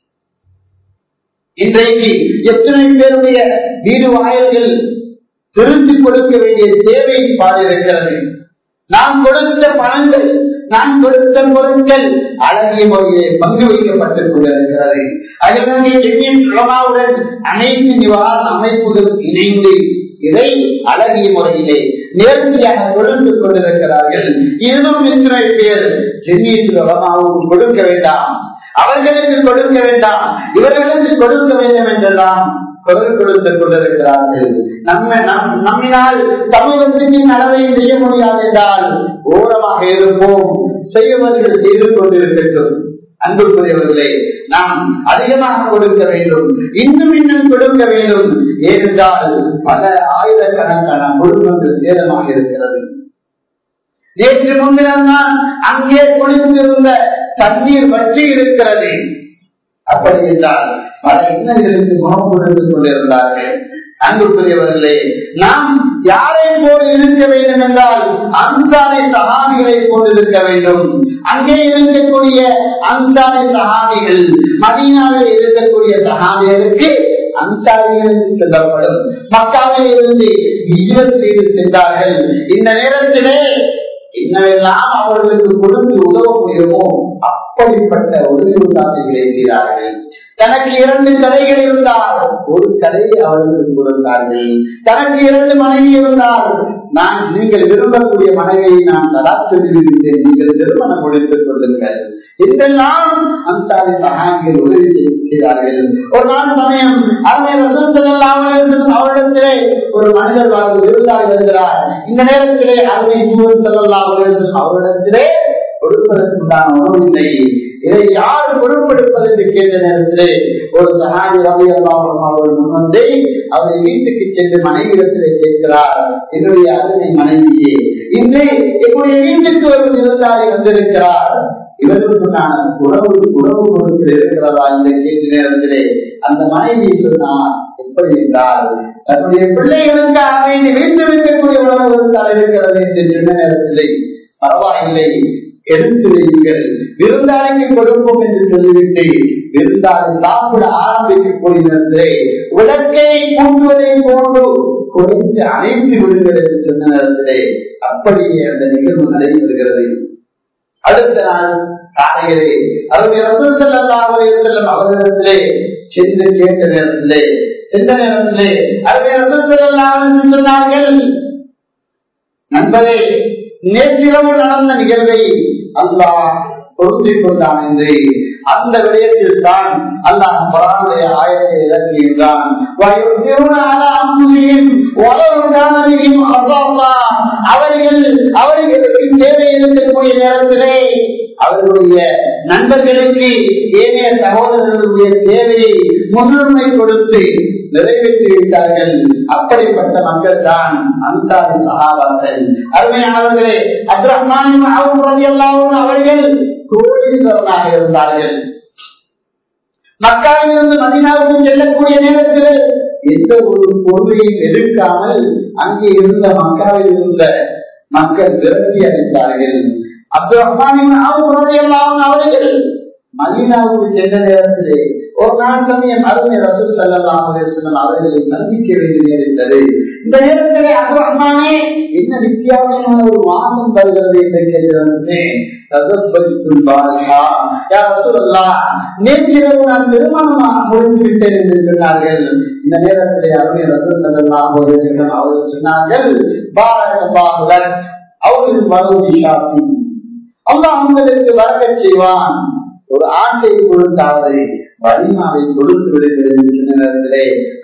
இன்றைக்கு எத்தனை பேருடைய வீடு வாயில்கள் திருத்தி கொடுக்க வேண்டிய தேவை பாதிருக்கிறது நாம் கொடுத்த பணங்கள் நாம் கொடுத்த பொருட்கள் அழகிய முறையிலே பங்கு வைக்கப்பட்டுக் கொண்டிருக்கிறது அதனுடைய அனைத்து நிவாரண அமைப்புகளும் இணைந்து இதை அழகிய முறையிலே நேர்த்தியாக கொடுத்து கொண்டிருக்கிறார்கள் இன்னும் எத்தனை பேர் சென்னியின் வளமாகவும் கொடுக்க வேண்டாம் அவர்களுக்கு கொடுக்க வேண்டாம் இவர்களுக்கு கொடுக்க வேண்டும் என்றெல்லாம் குரல் கொடுத்துக் கொண்டிருக்கிறார்கள் நம்ம நம்மினால் சமூகத்திற்கு நலவை செய்ய முடியாது என்றால் ஓரமாக இருப்போம் செய்வர்கள் செய்து கொண்டிருக்கட்டும் அன்புக்குரியவர்களே நாம் அதிகமாக கொடுக்க வேண்டும் இன்னும் இன்னும் கொடுக்க வேண்டும் ஏனென்றால் பல ஆயிரக்கணக்கான குடும்பங்கள் சேதமாக இருக்கிறது நேற்று முன்தினம் தான் அங்கே குளித்திருந்த தண்ணீர் வற்றி இருக்கிறது அப்படி என்றால் பல இன்னல்களுக்கு முகம் கொடுத்து கொண்டிருந்தார்கள் அன்புக்குரியவர்களே நாம் யாரை போல் இருக்க வேண்டும் என்றால் அன்சாரி சகாபிகளை போல் இருக்க வேண்டும் அங்கே இருக்கக்கூடிய அன்சாரி சகாபிகள் மதீனாவில் இருக்கக்கூடிய சகாபிகளுக்கு அன்சாரிகளுக்கு சொல்லப்படும் மக்காவில் இருந்து விஜயம் செய்து சென்றார்கள் இந்த நேரத்திலே என்னவெல்லாம் அவர்களுக்கு கொடுத்து உதவ முடியுமோ அப்படிப்பட்ட உதவியுள்ளாக இருக்கிறார்கள் தனக்கு இரண்டு கடைகள் இருந்தால் ஒரு கடையை அவர்களுக்கு கொடுத்தார்கள் தனக்கு இரண்டு மனைவி இருந்தால் நான் நீங்கள் விரும்பக்கூடிய மனைவியை நான் தலா சொல்லியிருந்தேன் நீங்கள் திருமணம் முடித்துக் கொள்ளுங்கள் இதெல்லாம் அன்சாரி சகாமிகள் உதவி செய்தார்கள் ஒரு நாள் சமயம் அவரிடத்திலே ஒரு மனிதர் வாழ்வு விருந்தாக வருகிறார் இந்த நேரத்திலே அருமை செல்லலாம் அவரிடத்திலே கொடுப்பதற்குண்டான உணவில்லை இதை யார் பொருட்படுப்பது என்று கேட்ட நேரத்திலே ஒரு சகாதி ரவி அல்லாஹ் அவர்கள் முன்வந்து அவரை வீட்டுக்கு சென்று மனைவிடத்திலே கேட்கிறார் என்னுடைய அருமை மனைவியே இன்று என்னுடைய வீட்டுக்கு ஒரு விருந்தாளி வந்திருக்கிறார் இவர்களுக்குண்டான உணவு உணவு கொடுத்து இருக்கிறதா என்று கேட்ட நேரத்திலே அந்த மனைவி சொன்னார் எப்படி என்றால் தன்னுடைய பிள்ளைகளுக்காக வேண்டி வீட்டில் இருக்கக்கூடிய உணவு இருந்தால் இருக்கிறது என்று சொன்ன நேரத்திலே பரவாயில்லை எடுத்து வையுங்கள் விருந்தாளிக்கு கொடுப்போம் என்று சொல்லிவிட்டு விருந்தாளி சாப்பிட ஆரம்பிக்கக்கூடிய நேரத்திலே விளக்கை கூட்டுவதை போன்று குறைத்து அணைத்து விடுங்கள் என்று சொன்ன நேரத்திலே அப்படியே அந்த நிகழ்வு நடைபெறுகிறது அடுத்த நாள் காலையிலே அவருடைய ரசூல் செல்லும் அவர்களிடத்திலே சென்று கேட்ட நேரத்திலே சென்ற நேரத்திலே அவருடைய ரசூல் செல்லாம் சொன்னார்கள் நண்பரே நேற்றிரவு நடந்த நிகழ்வை அல்லாஹ் பொருத்திக் கொண்டான் என்று அந்த விடயத்தில் தான் அல்லாஹ் பரானுடைய ஆயத்தை இறக்கியிருந்தான் அவர்கள் அவர்களுக்கு தேவை இருக்கக்கூடிய நேரத்திலே அவர்களுடைய நண்பர்களுக்கு ஏனைய சகோதரர்களுடைய தேவையை முன்னுரிமை கொடுத்து நிறைவேற்றி வைத்தார்கள் அப்படிப்பட்ட மக்கள் தான் அன்சாரி சகாபாக்கள் அருமையானவர்களே அப்ரஹ்மான் அவர்கள் கோடீஸ்வரனாக இருந்தார்கள் மக்காவிலிருந்து மதினாவுக்கு செல்லக்கூடிய நேரத்தில் எந்த ஒரு பொருளையும் எடுக்காமல் அங்கே இருந்த மக்காவில் இருந்த மக்கள் விரட்டி அளித்தார்கள் அப்துல் ரஹ்மானின் அவர்கள் மதீனாவுக்கு சென்ற நேரத்திலே ஒரு நாள் சமயம் அருமை ரசூல் சல்லாம் அவர்களை சந்திக்க வேண்டிய நேரிட்டது இந்த நேரத்திலே அப்துல் ரஹ்மானே என்ன வித்தியாசமான ஒரு வாசம் வருகிறது என்று கேட்கிறேன் நேற்றிரவு நான் திருமணமாக முடிந்து விட்டேன் என்று சொன்னார்கள் இந்த நேரத்திலே அருமை ரசூல் சல்லாம் அவர்கள் சொன்னார்கள் பாரகபாகுலன் அவர்கள் மறுபடி சாத்தி அல்லாஹ் உங்களுக்கு வரக்க செய்வான் ஒரு ஆட்டை கொடுத்தாவது வலிமாவை கொடுத்து விடுகிறது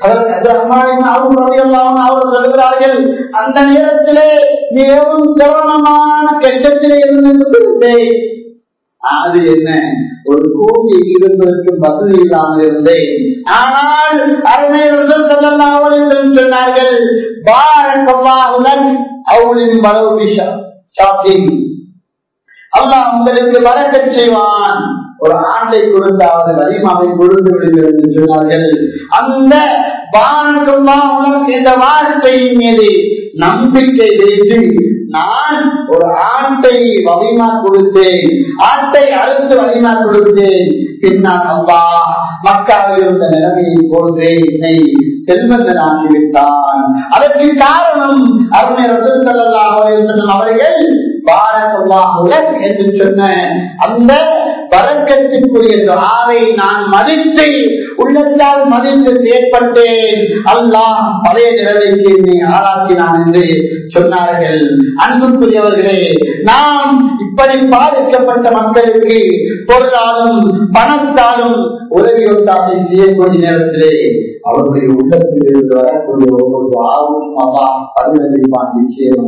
அவர் சொல்கிறார்கள் அந்த நேரத்திலே மிகவும் சிரமமான கட்டத்திலே இருந்து அது என்ன ஒரு கோபி இருப்பதற்கு வசதி இல்லாமல் இருந்தேன் ஆனால் அருமையர்கள் செல்லலாம் சொன்னார்கள் பாரக்கல்லாவுடன் அவளின் வரவு ஷாப்பிங் அல்லாஹ் உங்களுக்கு வழக்கச் செய்வான் ஒரு ஆண்டை கொடுத்தாவது வலிமாவை கொடுத்து விடுகிறது என்று சொன்னார்கள் அந்த பானக்கெல்லாம் இந்த வார்த்தையின் மீது நம்பிக்கை வைத்து நான் ஒரு ஆட்டை வலிமா கொடுத்தேன் ஆட்டை அழுத்து வலிமா கொடுத்தேன் பின்னால் அப்பா மக்காவில் இருந்த நிலைமையை போன்றே என்னை செல்வந்தனாகிவிட்டான் அதற்கு காரணம் அருமை ரசூல் அவர்கள் பாரக்கல்லாஹுலக் என்று சொன்ன அந்த வரக்கத்திற்குரிய துஆவை நான் மதித்து உள்ளத்தால் மதித்து செயற்பட்டேன் அல்லாஹ் பழைய நிலைமைக்கு என்னை ஆளாக்கினான் என்று சொன்னார்கள் அன்புக்குரியவர்களே நாம் இப்படி பாதிக்கப்பட்ட மக்களுக்கு பொருளாலும் பணத்தாலும் உதவி ஒத்தாசை செய்யக்கூடிய நேரத்திலே அவர்களுடைய உள்ளத்தில் இருந்து வரக்கூடிய ஒவ்வொரு ஆவும் மகா பதினெட்டு நிச்சயம்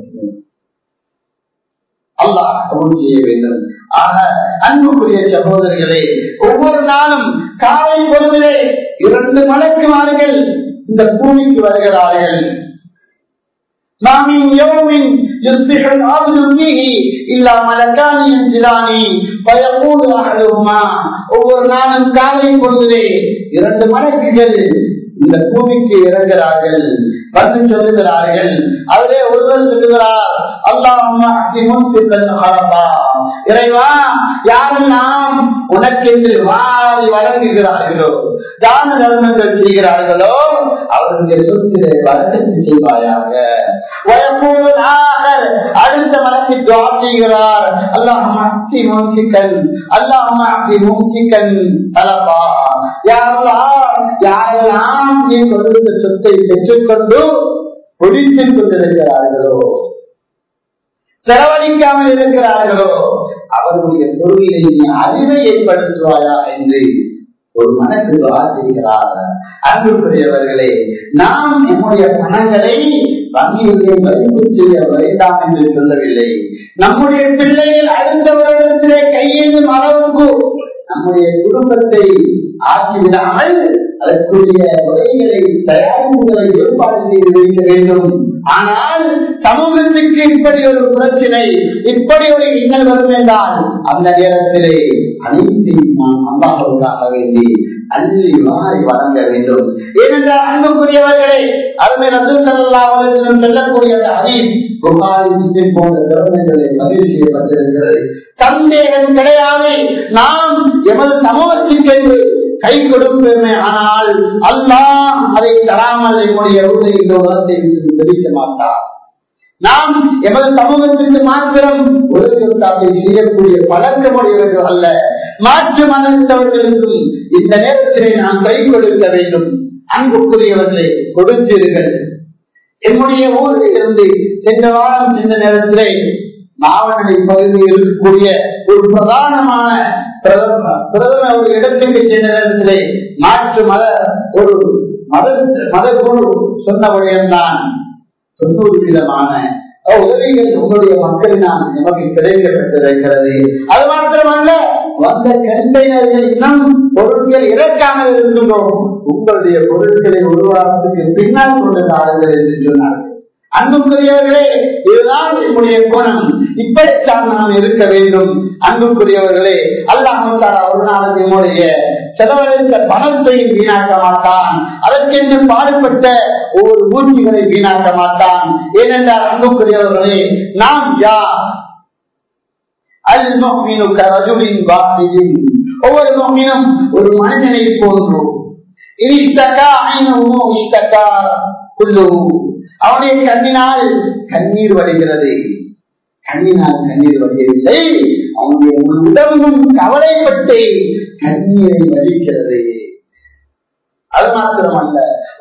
அல்லாஹ் கபூல் செய்ய வேண்டும் ஆக அன்புக்குரிய சகோதரிகளே ஒவ்வொரு நாளும் காலை பொழுதிலே இரண்டு மலக்குமார்கள் இந்த பூமிக்கு வருகிறார்கள் மாமின் யௌமின் يصبح العبد فيه إلا ملكان ينزلان فيقول أحدهما ஒவ்வொரு நாளும் காலை பொழுதிலே இரண்டு மலக்குகள் இந்த பூமிக்கு இறங்குகிறார்கள் வந்து சொல்லுகிறார்கள் அதிலே ஒருவர் சொல்லுகிறார் அல்லாஹ் இறைவா யாரெல்லாம் உனக்கென்று வாரி வழங்குகிறார்களோ தான தர்மங்கள் செய்கிறார்களோ அவர்களுடைய சொத்திலே வழக்கத்தை செய்வாயாக அடுத்த வழக்கு துவா செய்கிறார் அல்லாஹ் அக்தி மூசிக்கன் அல்லாஹ் அக்தி மூசிக்கன் தலப்பா யாரெல்லாம் யாரெல்லாம் நீ கொடுத்த சொத்தை பெற்றுக்கொண்டு ஒழித்துக் கொண்டிருக்கிறார்களோ செலவழிக்காமல் இருக்கிறார்களோ அவர்களுடைய பொருளிலே நீ அறிவை ஏற்படுத்துவாயா என்று ஒரு மனக்கு செய்கிறார் அன்புக்குரியவர்களே நாம் நம்முடைய பணங்களை வங்கியிலே மதிப்பு செய்ய வேண்டாம் என்று சொல்லவில்லை நம்முடைய பிள்ளைகள் அடுத்த வருடத்திலே கையெழும் அளவுக்கு நம்முடைய குடும்பத்தை ஆக்கிவிடாமல் அதற்குரிய முறைகளை தயாரிப்புகளை ஏற்பாடு செய்து வைக்க வேண்டும் ஆனால் சமூகத்துக்கு இப்படி ஒரு பிரச்சனை இப்படி ஒரு இன்னல் வரும் என்றால் அந்த நேரத்திலே அனைத்தையும் நாம் அம்மாவுக்காக வேண்டி அள்ளி மாறி வழங்க வேண்டும் ஏனென்றால் அன்புக்குரியவர்களே அருமை ரசூசல்லாவர்களும் சொல்லக்கூடிய அதீப் புகாரி முஸ்லிம் போன்ற திறமைகளை பதிவு செய்யப்பட்டிருக்கிறது சந்தேகம் கிடையாது நாம் எமது சமூகத்திற்கு கை கொடுப்போமே ஆனால் அல்லாஹ் அதை தராமல் என்னுடைய இந்த உலகத்தை விட்டு தெரிவிக்க மாட்டார் நாம் எமது சமூகத்திற்கு மாத்திரம் ஒழுக்கத்தை செய்யக்கூடிய பழக்கமுடையவர்கள் அல்ல மாற்று மனத்தவர்களுக்கும் இந்த நேரத்திலே நாம் கை கொடுக்க வேண்டும் அன்புக்குரியவர்களை கொடுத்தீர்கள் என்னுடைய ஊரில் இருந்து சென்ற வாரம் இந்த நேரத்திலே மாவட்ட பகுதியில் இருக்கக்கூடிய ஒரு பிரதானமான பிரதம பிரதம ஒரு இடத்துக்கு சென்ற நேரத்திலே மாற்று மத ஒரு மத மத குழு சொன்ன விடயம்தான் தொண்ணூறு விதமான உதவிகள் உங்களுடைய மக்களினால் நமக்கு கிடைக்கப்பட்டிருக்கிறது அது மாத்திரமல்ல வந்த கண்டெய்னர்கள் இன்னும் பொருட்கள் இறக்காமல் இருக்கின்றோம் உங்களுடைய பொருட்களை ஒரு வாரத்துக்கு பின்னால் கொண்டு தாருங்கள் என்று சொன்னார்கள் அன்புக்குரியவர்களே இதுதான் நம்முடைய குணம் இப்படித்தான் நாம் இருக்க வேண்டும் அன்புக்குரியவர்களே அல்லாஹால ஒரு நாளுக்கு நம்முடைய செலவழித்த பணத்தை வீணாக்க மாட்டான் அதற்கென்று பாடுபட்ட ஒவ்வொரு மூர்த்திகளை வீணாக்க மாட்டான் ஏனென்றால் அன்புக்குரியவர்களே நாம் யார் ஒவ்வொரு மோமினும் ஒரு மனிதனை போன்றோம் அவனுடைய கண்ணினால் கண்ணீர் வருகிறது கண்ணினால் கண்ணீர் வருகிறதில்லை அவனுடைய உடம்பும் கவலைப்பட்டு கண்ணீரை வலிக்கிறது அது மாத்திரமல்ல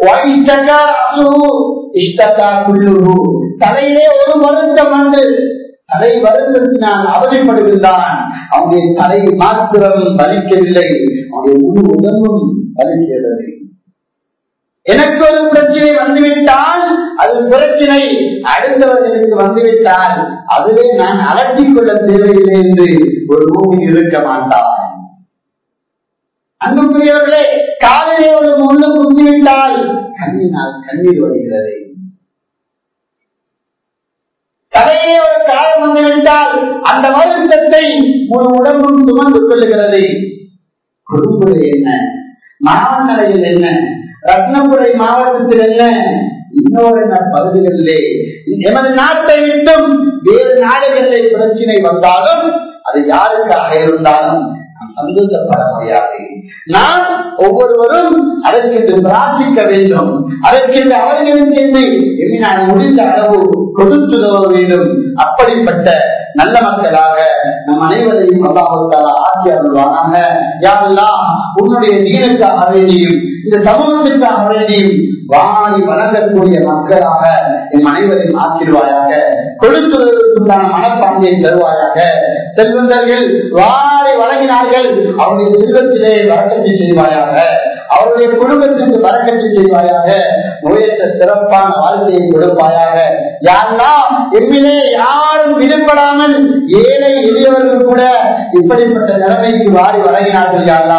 தலையிலே ஒரு வருத்தம் வந்து தலை வருத்தத்தினால் அவதிப்படுகின்றான் அவனுடைய தலை மாத்திரம் வலிக்கவில்லை அவனுடைய முழு உடம்பும் வலிக்கிறது எனக்கு ஒரு பிரச்சனை வந்துவிட்டால் அது பிரச்சனை அடுத்தவர்களுக்கு வந்துவிட்டால் அதுவே நான் அலட்டிக் கொள்ள தேவையில்லை என்று ஒரு பூமி இருக்க மாட்டான் அன்புக்குரியவர்களே காலையிலே ஒரு முள்ளு குத்திவிட்டால் கண்ணினால் கண்ணீர் வருகிறது தலையிலே ஒரு காலம் வந்துவிட்டால் அந்த வருத்தத்தை ஒரு உடம்பும் சுமந்து கொள்ளுகிறது குடும்பம் என்ன மாவட்டத்தில் என்ன ரத்னபுரை மாவட்டத்தில் என்ன இன்னொரு பகுதிகளிலே எமது நாட்டை விட்டும் வேறு நாடுகளிலே பிரச்சனை வந்தாலும் அது யாருக்காக இருந்தாலும் நாம் சந்தோஷப்பட முடியாது நாம் ஒவ்வொருவரும் அதற்கு பிரார்த்திக்க வேண்டும் அதற்கு அவர்களுக்கு நான் முடிந்த அளவு கொடுத்துதவ வேண்டும் அப்படிப்பட்ட நல்ல மக்களாக நம் அனைவரையும் அல்லாஹால ஆட்சி அருள்வானாக யாரெல்லாம் உன்னுடைய நீருக்காக வேண்டியும் இந்த சமூகத்திற்காக வேண்டியும் வாடி வணங்கக்கூடிய மக்களாக என் அனைவரையும் ஆக்கிடுவாயாக கொடுத்துவதற்குண்டான மனப்பான்மையை தருவாயாக செல்வந்தர்கள் வாடி வழங்கினார்கள் அவருடைய செல்வத்திலே வரக்கத்தை செய்வாயாக அவருடைய குடும்பத்திற்கு வரக்கத்தை செய்வாயாக நோயற்ற சிறப்பான வாழ்க்கையை கொடுப்பாயாக யாரெல்லாம் எம்மிலே யாரும் விடுபடாமல் ஏழை எளியவர்கள் கூட இப்படிப்பட்ட நிலைமைக்கு வாரி வழங்கினார்கள் யாரா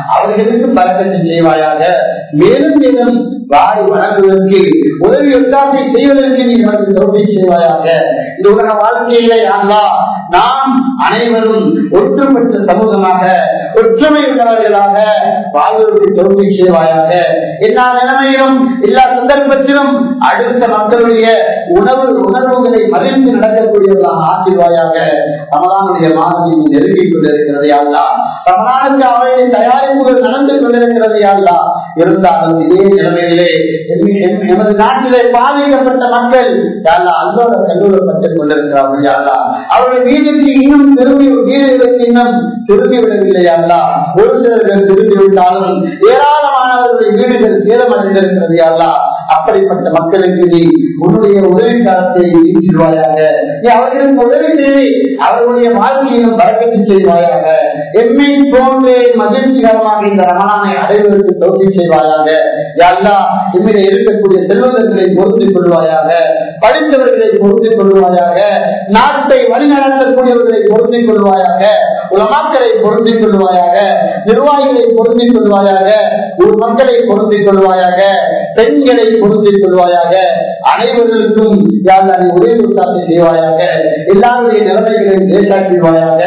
அவர்களுக்கு பறக்கத்தை செய்வாயாக மேலும் மேலும் வாரி வழங்குவதற்கு உதவி ஒத்தாசை செய்வதற்கு நீ நமக்கு தோல்வி செய்வாயாக இந்த உலக வாழ்க்கையிலே அல்லா நாம் அனைவரும் ஒற்றுப்பட்ட சமூகமாக ஒற்றுமை உள்ளவர்களாக வாழ்வதற்கு தோல்வி செய்வாயாக எல்லா நிலைமையிலும் எல்லா சந்தர்ப்பத்திலும் அடுத்த மக்களுடைய உணவு உணர்வுகளை மகிழ்ந்து நடக்கக்கூடியவர்களாக ஆசிர்வாயாக ரமலானுடைய மாதிரி நெருங்கிக் கொண்டிருக்கிறது அல்லா ரமலானுக்கு அவருடைய தயாரிப்புகள் நடந்து கொண்டிருக்கிறது அல்லா இருந்தாலும் இதே நிலைமையிலே எமது நாட்டிலே பாதிக்கப்பட்ட மக்கள் யாரா அல்லோட கல்லூரப்பட்டுக் கொண்டிருக்கிறார்கள் யாரா அவருடைய வீட்டுக்கு இன்னும் திரும்பி வீடுகளுக்கு இன்னும் திரும்பி விடவில்லை அல்லா ஒரு சிலர்கள் திரும்பி விட்டாலும் ஏராளமானவர்களுடைய வீடுகள் சேதமடைந்திருக்கிறது அல்லா அப்படிப்பட்ட மக்களுக்கு நீ உன்னுடைய உதவி காலத்தை நீக்கிடுவாயாக நீ அவர்களுக்கு உதவி செய்து அவர்களுடைய வாழ்க்கையிலும் பறக்கத்து செய்வாயாக எம்மை போன்றே மகிழ்ச்சிகரமாக இந்த ரமணானை அடைவதற்கு தோல்வி செய்வாயாக எல்லா இம்மிட இருக்கக்கூடிய செல்வந்தர்களை பொருத்திக் கொள்வாயாக படித்தவர்களை பொருத்திக் கொள்வாயாக நாட்டை வழிநடத்தக்கூடியவர்களை பொருத்திக் கொள்வாயாக உலமாக்களை பொருத்திக் கொள்வாயாக நிர்வாகிகளை பொருத்திக் கொள்வாயாக ஒரு மக்களை பொருத்திக் கொள்வாயாக பெண்களை பொருத்திக் கொள்வாயாக அனைவர்களுக்கும் யார் நீ உதவி உற்சாகம் செய்வாயாக எல்லாருடைய நிலைமைகளையும் லேசாக்கிடுவாயாக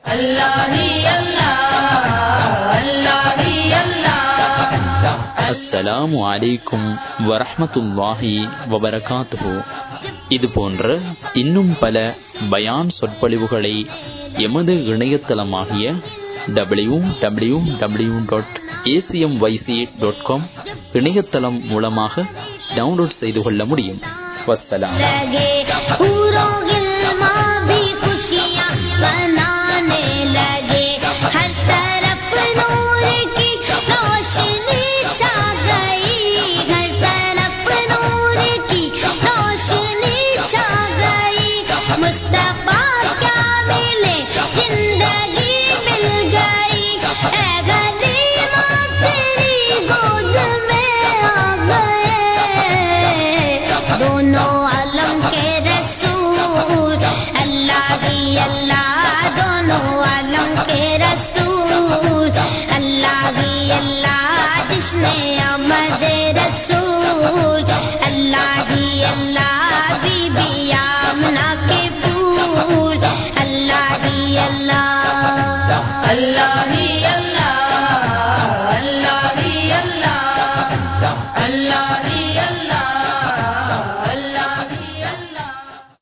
அஸ்ஸலாமு அலைக்கும் வரஹமத்துல்லாஹி வபரகாத்துஹு இது போன்ற இன்னும் பல பயான் சொற்பொழிவுகளை எமது இணையதளமாகிய W W W dot A C M Y C dot com இணையதளம் மூலமாக டவுன்லோட் செய்து கொள்ள முடியும் வசலாம் बनाने लगे हर तरफ नूर की रोशनी छा गई हर तरफ नूर की रोशनी छा गई मुस्तफा क्या मिले जिंदगी मिल गई ए गरीबा तेरी गोद में आ गए दोनों आलम के रसूल अल्लाह ही अल्लाह दोनों आलम के रसूल अल्लाह ही अल्लाह जिसने अमद रसूल अल्लाह ही अल्लाह बीबी आमना के फूल अल्लाह ही अल्लाह अल्लाह ही अल्लाह अल्लाह ही अल्लाह अल्लाह